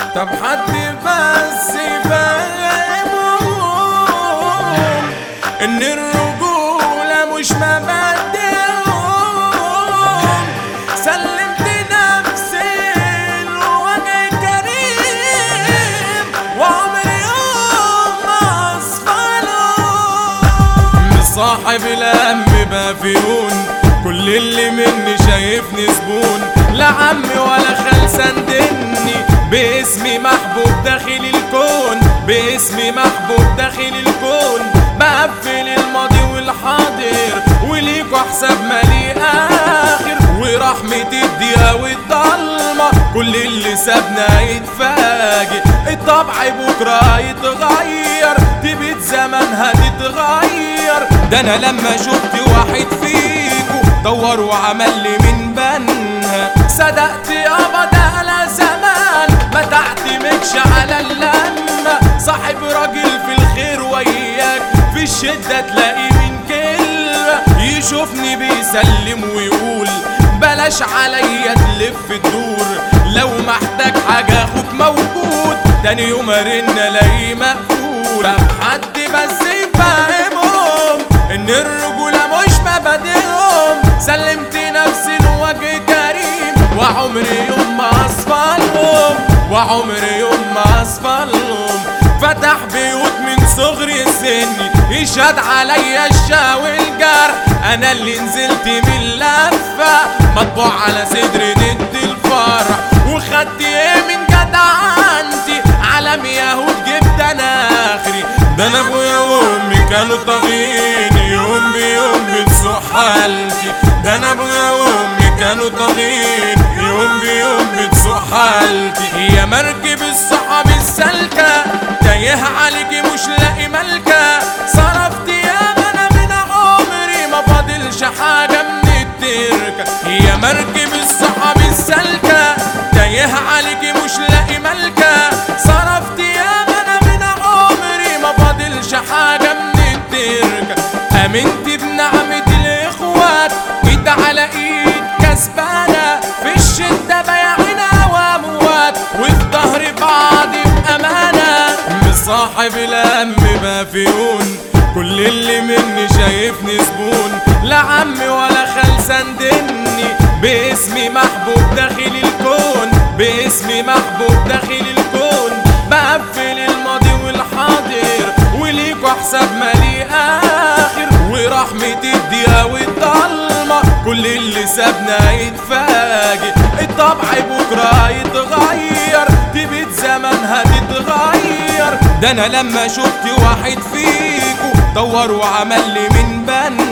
طب حد بس يفهمهم ان الرجولة مش مبادئهم سلمت نفسي لوجه كريم وعمري يوم ما اصفلهم مصاحب الهم بافيون كل اللي مني شايفني زبون لا عمي ولا خال سندني باسمي محبوب داخل الكون باسمي محبوب داخل الكون بقفل الماضي والحاضر وليكوا حساب مالي اخر ورحمة الدقيقة والضلمة كل اللي سابنا يتفاجئ الطبع بكرة يتغير تبيت زمانها تتغير ده انا لما شفت واحد فيكو دور وعمل لي من بنها صدقت يابا ده على زمان ما تعتمدش على اللمة صاحب راجل في الخير وياك في الشدة تلاقي من كلمة يشوفني بيسلم ويقول بلاش عليا تلف الدور لو محتاج حاجة اخوك موجود تاني يوم ارن الاقيه مقفول حد بس يفهمهم ان الرجولة مش مبادئهم سلمت نفسي لوجه كريم وعمري يوم ما اصفلهم وعمري يوم ما اصفلهم فتح بيوت من صغري سني يشهد عليا الشا والجرح انا اللي نزلت من لفة مطبوع على صدري ضد الفرح وخدت ايه من جدعنتي علم يهود جبت انا اخري ده انا ابويا وامي كانوا طاغين يوم بيوم بتسوق حالتي ده انا ابويا وامي كانوا طاغين يوم بيوم بتسوق حالتي يا مركب الصحاب السالكة تايه عليكي مش لاقي ملكة صرفت يا انا من عمري ما فاضلش حاجة من التركة يا مركب الصحاب السالكة تايه عليكي مش لاقي ملكة صرفت يا انا من عمري ما فاضلش حاجة من التركة امنت بنعمة الاخوات ايد على ايد كسبانة في الشدة بايعين واموات وفي ظهر بعض بامانة مصاحب الهم بافيون كل اللي مني شايفني زبون لا عمي ولا خال سندني باسمي محبوب داخل الكون باسمي محبوب داخل الكون بقفل الماضي والحاضر وليكوا حساب مالي اخر ورحمة الدقيقة والضلمة كل اللي سابنا يتفاجئ الطبع بكرة يتغير تبيت زمانها تتغير ده انا لما شفت واحد فيكو دور وعمل لي من بن